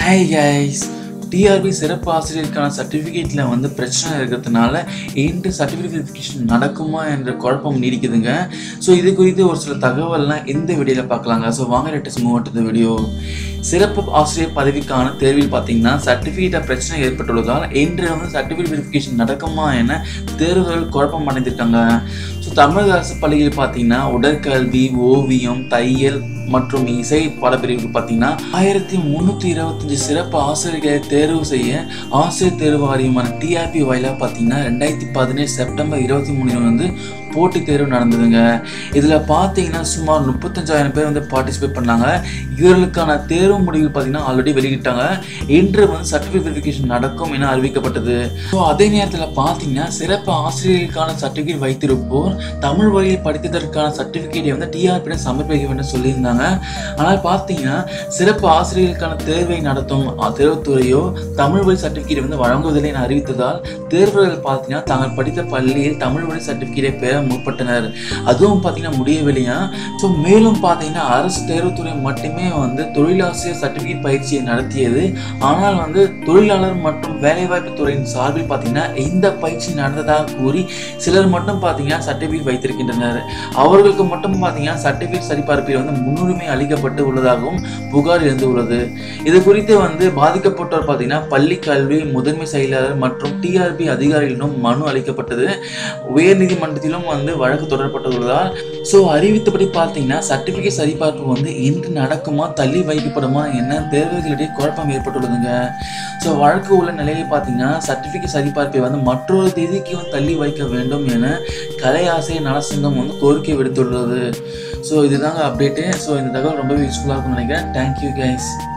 hi guys TRP சிறப்பு ஆசிரியருக்கான சர்டிஃபிகேட்டில் வந்து பிரச்சனை இருக்கிறதுனால இன்று சர்டிஃபிகேட் வெரிஃபிகேஷன் நடக்குமா என்ற குழப்பம் நீடிக்குதுங்க ஸோ இது குறித்து ஒரு சில தகவல்லாம் இந்த வீடியோவில் பார்க்கலாங்க ஸோ வாங்க லேட்டஸ்ட் மூவ் டு வீடியோ சிறப்பு ஆசிரியர் பதவிக்கான தேர்வில் பார்த்தீங்கன்னா சர்டிஃபிகேட்டில் பிரச்சனை ஏற்பட்டுள்ளதால் இன்று வந்து சர்டிஃபிகேட் வெரிஃபிகேஷன் நடக்குமா என தேர்வுகள் குழப்பம் அடைந்திருக்காங்க ஸோ தமிழக அரசு பள்ளியில் பார்த்தீங்கன்னா உடற்கல்வி ஓவியம் தையல் மற்றும் இசை பாடப்பிரிவுக்கு பார்த்தீங்கன்னா ஆயிரத்தி முந்நூற்றி இருபத்தஞ்சு சிறப்பு ஆசிரியர்களை தேர்வு செய்ய ஆசிரியர் தேர்வு வாரியமான டிஆர்பி வாயிலாக பார்த்தீங்கன்னா ரெண்டாயிரத்தி பதினேழு செப்டம்பர் இருபத்தி மூணில் வந்து போட்டித் தேர்வு நடந்ததுங்க இதில் பார்த்தீங்கன்னா சுமார் முப்பத்தஞ்சாயிரம் பேர் வந்து பார்ட்டிசிபேட் பண்ணாங்க இவர்களுக்கான தேர்வு முடிவு பார்த்தீங்கன்னா ஆல்ரெடி வெளியிட்டாங்க இன்று வந்து சர்டிஃபிகேட் வெரிஃபிகேஷன் நடக்கும் என அறிவிக்கப்பட்டது ஸோ அதே நேரத்தில் பார்த்தீங்கன்னா சிறப்பு ஆசிரியர்களுக்கான சர்டிஃபிகேட் வைத்திருப்போர் தமிழ் வழியில் படித்ததற்கான சர்டிஃபிகேட்டை வந்து டிஆர்பியிடம் சமர்ப்பிக்க வேண்டும் சொல்லியிருந்தாங்க ஆனால் பார்த்தீங்கன்னா சிறப்பு ஆசிரியர்களுக்கான தேர்வை நடத்தும் அ, தேர்வுத்துறையோ தமிழ் வழி சர்டிஃபிகேட் வந்து வழங்குவதில்லை என அறிவித்ததால் தேர்வர்கள் பார்த்தீங்கன்னா தாங்கள் படித்த பள்ளியில் தமிழ் வழி சர்டிஃபிகேட்டை பெற முற்பட்டனர் அதுவும் பார்த்தீங்கன்னா முடியவில்லையா ஸோ மேலும் பார்த்தீங்கன்னா அரசு தேர்வுத்துறை மட்டுமே வந்து தொழிலாசிரியர் சர்டிஃபிகேட் பயிற்சியை நடத்தியது ஆனால் வந்து தொழிலாளர் மற்றும் வேலைவாய்ப்பு துறையின் சார்பில் பார்த்தீங்கன்னா இந்த பயிற்சி நடந்ததாக கூறி சிலர் மட்டும் பார்த்தீங்கன்னா சர்டிஃபிகேட் வைத்திருக்கின்றனர் அவர்களுக்கு மட்டும் பார்த்தீங்கன்னா சர்டிஃபிகேட் சரிபார்ப்பில் வந்து முன்னுரிமை அளிக்கப்பட்டு உள்ளதாகவும் புகார் எழுந்து உள்ளது இது குறித்து வந்து பாதிக்கப்பட்டோர் பார்த்தீங்கன்னா பள்ளி கல்வி முதன்மை செயலாளர் மற்றும் டிஆர்பி அதிகாரிகளிடம் மனு அளிக்கப்பட்டது உயர்நீதிமன்றத்திலும் வந்து வழக்கு தொடரப்பட்டுள்ளதால் ஸோ அறிவித்தபடி பார்த்தீங்கன்னா சர்டிஃபிகேட் சரிபார்ப்பு வந்து இன்று நடக்குமா தள்ளி வைக்கப்படுமா என்ன தேர்வுகளிடையே குழப்பம் ஏற்பட்டுள்ளதுங்க ஸோ வழக்கு உள்ள நிலையில் பார்த்தீங்கன்னா சர்டிஃபிகேட் சரிபார்ப்பை வந்து மற்றொரு தேதிக்கு வந்து தள்ளி வைக்க வேண்டும் என கலை ஆசிரியர் நலசங்கம் வந்து கோரிக்கை விடுத்துள்ளது ஸோ இதுதாங்க அப்டேட்டு ஸோ இந்த தகவல் ரொம்பவே யூஸ்ஃபுல்லாக இருக்கும்னு நினைக்கிறேன் தேங்க்யூ கைஸ்